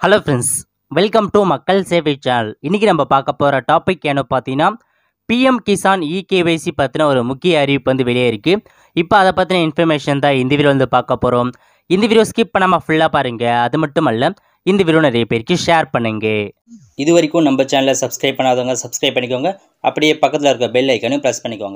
hello friends welcome to மக்கள் சேவை channel இன்றைக்கி நம்ம பார்க்க போகிற டாபிக் என்ன பார்த்தீங்கன்னா பிஎம் கிசான் இகேவைசி பற்றின ஒரு முக்கிய அறிவிப்பு வந்து வெளியே இருக்குது இப்போ அதை பற்றின இன்ஃபர்மேஷன் தான் இந்த வீடியோ வந்து பார்க்க போகிறோம் இந்த வீடியோ ஸ்கிப் பண்ணாமல் ஃபுல்லாக பாருங்கள் அது மட்டும் அல்ல இந்த வீடியோ நிறைய பேருக்கு ஷேர் பண்ணுங்க இது வரைக்கும் நம்ம சேனலை சப்ஸ்கிரைப் பண்ணாதவங்க சப்ஸ்கிரைப் பண்ணிக்கோங்க அப்படியே பக்கத்தில் இருக்க பெல் ஐக்கனையும் ப்ரெஸ் பண்ணிக்கோங்க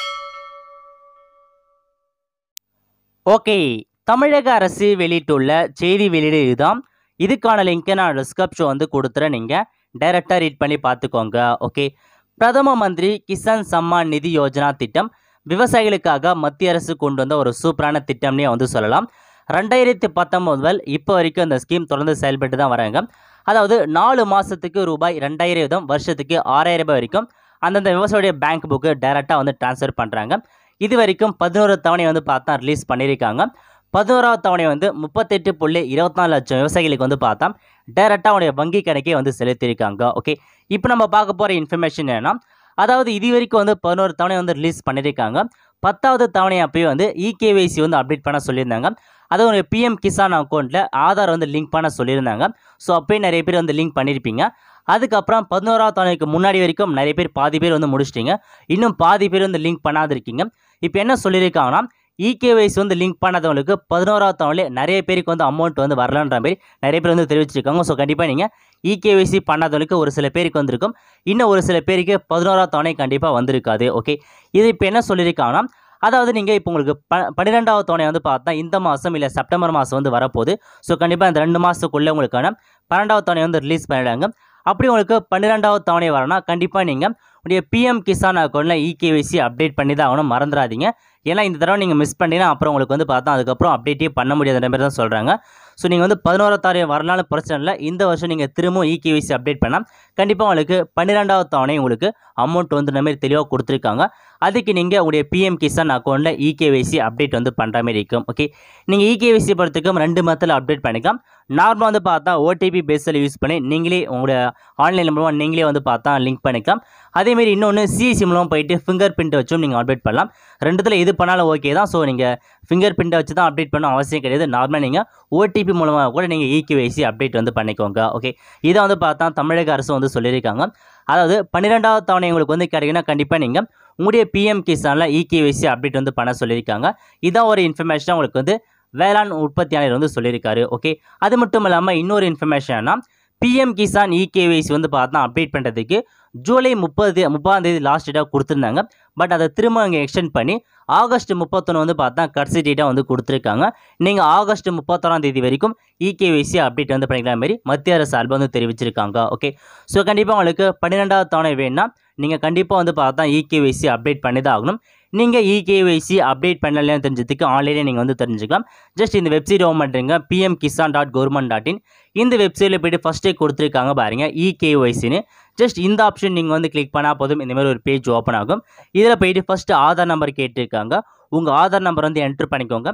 ஓகே தமிழக அரசு வெளியிட்டுள்ள செய்தி வெளியீடு இதுதான் இதுக்கான லிங்க்கை நான் டிஸ்கிரிப்ஷன் வந்து கொடுத்துறேன் நீங்கள் டைரெக்டாக ரீட் பண்ணி பார்த்துக்கோங்க ஓகே பிரதம மந்திரி கிசான் சம்மான் நிதி யோஜனா திட்டம் விவசாயிகளுக்காக மத்திய அரசு கொண்டு வந்த ஒரு சூப்பரான திட்டம்னே வந்து சொல்லலாம் ரெண்டாயிரத்தி பத்தொம்போது முதல் இப்போ வரைக்கும் இந்த ஸ்கீம் தொடர்ந்து செயல்பட்டு தான் வராங்க அதாவது நாலு மாதத்துக்கு ரூபாய் ரெண்டாயிரம் வீதம் வருஷத்துக்கு ஆறாயிரம் ரூபாய் வரைக்கும் அந்தந்த விவசாயியுடைய பேங்க் புக்கு டைரெக்டாக வந்து ட்ரான்ஸ்ஃபர் பண்ணுறாங்க இது வரைக்கும் பதினோரு தவணை வந்து பார்த்தா ரிலீஸ் பண்ணியிருக்காங்க பதினோராவது தவணை வந்து முப்பத்தெட்டு புள்ளி இருபத்தி நாலு லட்சம் விவசாயிகளுக்கு வந்து பார்த்தா டைரெக்டாக அவனுடைய வங்கி கணக்கே வந்து செலுத்தியிருக்காங்க ஓகே இப்போ நம்ம பார்க்க போகிற இன்ஃபர்மேஷன் என்னன்னா அதாவது இது வரைக்கும் வந்து பதினோரு தவணை வந்து ரிலீஸ் பண்ணியிருக்காங்க பத்தாவது தவணை அப்பயே வந்து இகேவைசி வந்து அப்டேட் பண்ண சொல்லியிருந்தாங்க அது ஒரு பிஎம் கிசான் அக்கௌண்ட்டில் ஆதார் வந்து லிங்க் பண்ண சொல்லியிருந்தாங்க ஸோ அப்போயே நிறைய பேர் வந்து லிங்க் பண்ணியிருப்பீங்க அதுக்கப்புறம் பதினோராவது தவணைக்கு முன்னாடி வரைக்கும் நிறைய பேர் பாதி பேர் வந்து முடிச்சிட்டிங்க இன்னும் பாதி பேர் வந்து லிங்க் பண்ணாது இருக்கீங்க இப்போ என்ன சொல்லியிருக்காங்கன்னா இகேவைசி வந்து லிங்க் பண்ணாதவங்களுக்கு பதினோராவது தவணையிலே நிறைய பேருக்கு வந்து அமௌண்ட் வந்து வரலன்ற மாதிரி நிறைய பேர் வந்து தெரிவிச்சிருக்காங்க ஸோ கண்டிப்பாக நீங்கள் இகேவைசி பண்ணாதவங்களுக்கு ஒரு சில பேருக்கு வந்திருக்கும் இன்னும் ஒரு சில பேருக்கு பதினோராவது தவணை கண்டிப்பாக வந்திருக்காது ஓகே இது இப்போ என்ன சொல்லியிருக்காங்கன்னா அதாவது நீங்கள் இப்போ உங்களுக்கு ப பன்னிரெண்டாவது தவணை வந்து பார்த்தா இந்த மாதம் இல்லை செப்டம்பர் மாதம் வந்து வரப்போகுது ஸோ கண்டிப்பாக இந்த ரெண்டு மாதத்துக்குள்ளே உங்களுக்கான பன்னெண்டாவது தவணை வந்து ரிலீஸ் பண்ணிடுறாங்க அப்படி உங்களுக்கு பன்னிரெண்டாவது தவணை வரனா கண்டிப்பாக நீங்கள் உடைய பிஎம் கிசான் அக்கௌண்ட்டில் இகேவிசி அப்டேட் பண்ணி தான் ஆகணும் மறந்துடாதீங்க ஏன்னா இந்த தடவை நீங்கள் மிஸ் பண்ணினா அப்புறம் உங்களுக்கு வந்து பார்த்தா அதுக்கப்புறம் அப்டேட்டே பண்ண முடியாத மாதிரி தான் சொல்கிறாங்க ஸோ நீங்கள் வந்து பதினோராவது தவணை வரலான்னு பிரச்சனை இல்லை இந்த வருஷம் நீங்கள் திரும்பவும் இகேவிசி அப்டேட் பண்ணால் கண்டிப்பாக உங்களுக்கு பன்னிரெண்டாவது தவணை உங்களுக்கு அமௌண்ட் வந்து இந்த மாதிரி தெளிவாக கொடுத்துருக்காங்க அதுக்கு நீங்கள் உங்களுடைய பிஎம் கிசான் அக்கௌண்ட்டில் இகேவிசி அப்டேட் வந்து பண்ணுற மாதிரி இருக்கும் ஓகே நீங்கள் இகேவிசி பொறுத்துக்கும் ரெண்டு மத்தில் அப்டேட் பண்ணிக்கலாம் நார்மலாக வந்து பார்த்தா ஓடிபி பேஸில் யூஸ் பண்ணி நீங்களே உங்களுடைய ஆன்லைன் மூலமாக நீங்களே வந்து பார்த்தா லிங்க் பண்ணிக்கலாம் அதேமாரி இன்னொன்று சிஎஸ்சி மூலமாக போயிட்டு ஃபிங்கர் பிரிண்ட் வச்சும் நீங்கள் அப்டேட் பண்ணலாம் ரெண்டுத்தில் எது பண்ணாலும் ஓகே தான் ஸோ நீங்கள் ஃபிங்கர் பிரிண்ட்டை வச்சு தான் அப்டேட் பண்ண அவசியம் கிடையாது நார்மலாக நீங்கள் ஓடிபி மூலமாக கூட நீங்கள் இகேவிசி அப்டேட் வந்து பண்ணிக்கோங்க ஓகே இதை வந்து பார்த்தா தமிழக அரசு வந்து சொல்லியிருக்காங்க அதாவது பன்னிரெண்டாவது தவணை உங்களுக்கு வந்து கிடைக்குன்னா கண்டிப்பாக நீங்கள் உங்களுடைய பிஎம் கிசானில் இகேவிசி அப்டேட் வந்து பண்ண சொல்லியிருக்காங்க இதான் ஒரு இன்ஃபர்மேஷனாக உங்களுக்கு வந்து வேளாண் உற்பத்தியாளர் வந்து சொல்லியிருக்காரு ஓகே அது மட்டும் இல்லாமல் இன்னொரு இன்ஃபர்மேஷன்னா பிஎம் கிசான் இகேவிசி வந்து பார்த்தா அப்டேட் பண்ணுறதுக்கு ஜூலை முப்பது முப்பதாம் தேதி லாஸ்ட் டேட்டாக கொடுத்துருந்தாங்க பட் அதை திரும்ப இங்கே எக்ஸ்டெண்ட் பண்ணி ஆகஸ்ட் முப்பத்தொன்று வந்து பார்த்தா கடைசி டேட்டாக வந்து கொடுத்துருக்காங்க நீங்கள் ஆகஸ்ட் முப்பத்தொறாம் தேதி வரைக்கும் இகேவிசி அப்டேட் வந்து பண்ணிக்கிற மாதிரி மத்திய அரசு சார்பு வந்து தெரிவிச்சிருக்காங்க ஓகே ஸோ கண்டிப்பாக உங்களுக்கு பன்னிரெண்டாவது தவணை வேணும்னா நீங்கள் கண்டிப்பாக வந்து பார்த்தா இகேவிசி அப்டேட் பண்ணி தான் ஆகணும் நீங்கள் இகேவைசி அப்டேட் பண்ணலன்னு தெரிஞ்சதுக்கு ஆன்லைனே நீங்கள் வந்து தெரிஞ்சுக்கலாம் ஜஸ்ட் இந்த வெப்சைட் ஓம் பண்ணுறீங்க PM Kisan dot government dot in இந்த வெப்சைட்டில் போய்ட்டு ஃபஸ்ட்டே கொடுத்துருக்காங்க பாருங்கள் இகேஒய்சின்னு ஜஸ்ட் இந்த ஆப்ஷன் நீங்கள் வந்து கிளிக் பண்ணால் போதும் இந்த மாதிரி ஒரு பேஜ் ஓப்பன் ஆகும் இதில் போயிட்டு ஃபஸ்ட்டு ஆதார் நம்பர் கேட்டிருக்காங்க உங்கள் ஆதார் நம்பர் வந்து என்ட்ரு பண்ணிக்கோங்க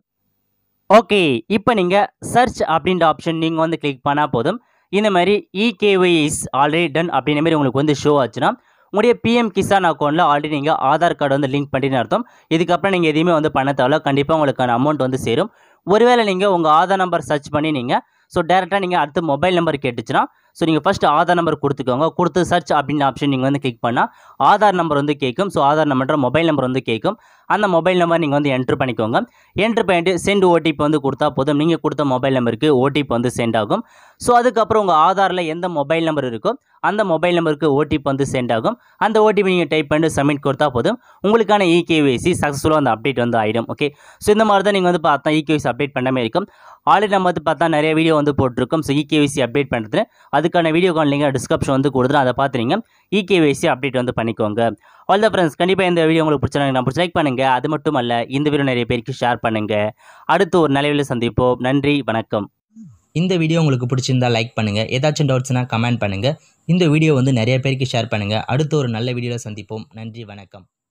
ஓகே இப்போ நீங்கள் சர்ச் அப்படின்ற ஆப்ஷன் நீங்கள் வந்து கிளிக் பண்ணால் போதும் இந்த மாதிரி இகேஒய்ஸ் ஆல்ரெடி டன் அப்படின்ற மாதிரி உங்களுக்கு வந்து ஷோ ஆச்சுன்னா உங்களுடைய பிஎம் கிசான் அக்கௌண்ட்டில் ஆல்ரெடி நீங்கள் ஆதார் கார்டு வந்து லிங்க் பண்ணின்னு அர்த்தம் இதுக்கப்புறம் நீங்கள் எதுவுமே வந்து பண்ண தேவையில்ல கண்டிப்பாக உங்களுக்கான அமௌண்ட் வந்து சேரும் ஒருவேளை நீங்கள் உங்கள் ஆதார் நம்பர் சர்ச் பண்ணி நீங்கள் ஸோ டேரெக்டாக நீங்கள் அடுத்து மொபைல் நம்பர் கேட்டுச்சுன்னா ஸோ நீங்கள் ஃபஸ்ட்டு ஆதார் நம்பர் கொடுத்துக்கோங்க கொடுத்து சர்ச் அப்படின்ற ஆப்ஷன் நீங்கள் வந்து கிளிக் பண்ணால் ஆதார் நம்பர் வந்து கேட்கும் so Aadhaar number mobile number வந்து கேட்கும் அந்த மொபைல் நம்பர் நீங்கள் வந்து என்ட்ரு பண்ணிக்கோங்க என்ட்ரு பண்ணிட்டு சென்ட் ஓடிபி வந்து கொடுத்தா போதும் நீங்கள் கொடுத்த மொபைல் நம்பருக்கு ஓடிபி வந்து சென்ட் ஆகும் ஸோ அதுக்கப்புறம் உங்கள் ஆதாரில் எந்த மொபைல் நம்பர் இருக்கோ அந்த மொபைல் நம்பருக்கு ஓடிபி வந்து சென்ட் ஆகும் அந்த ஓடிபி நீங்கள் டைப் பண்ணிட்டு சப்மிட் கொடுத்தா போதும் உங்களுக்கான இகேவிசி சக்ஸஸ்ஃபுல்லாக அந்த அப்டேட் வந்து ஆகிடும் ஓகே ஸோ இந்த மாதிரி தான் நீங்கள் வந்து பார்த்தா இகேவிசி அப்டேட் பண்ணாமல் இருக்கும் ஆல்ரெடி நம்ம வந்து பார்த்தா நிறைய வீடியோ வந்து போட்டிருக்கோம் ஸோ இகேவிசி அப்டேட் பண்ணுறது அதுக்கான வீடியோக்கான லிங்க் டிஸ்கிரிப்ஷன் வந்து கொடுத்துரும் அதை பார்த்துறீங்க இகேவிசி அப்டேட் வந்து பண்ணிக்கோங்க ஆல் த ஃப்ரெண்ட்ஸ் கண்டிப்பாக இந்த வீடியோ உங்களுக்கு பிடிச்சிருந்தாங்க நான் பிடிச்சி லைக் பண்ணுங்கள் அது மட்டும் அல்ல இந்த வீடியோ நிறைய பேருக்கு ஷேர் பண்ணுங்கள் அடுத்து ஒரு நிலையில் சந்திப்போம் நன்றி வணக்கம் இந்த வீடியோ உங்களுக்கு பிடிச்சிருந்தா லைக் பண்ணுங்கள் ஏதாச்சும் டவுட்ஸ்னால் கமெண்ட் பண்ணுங்கள் இந்த வீடியோ வந்து நிறைய பேருக்கு ஷேர் பண்ணுங்கள் அடுத்த ஒரு நல்ல வீடியோவில் சந்திப்போம் நன்றி வணக்கம்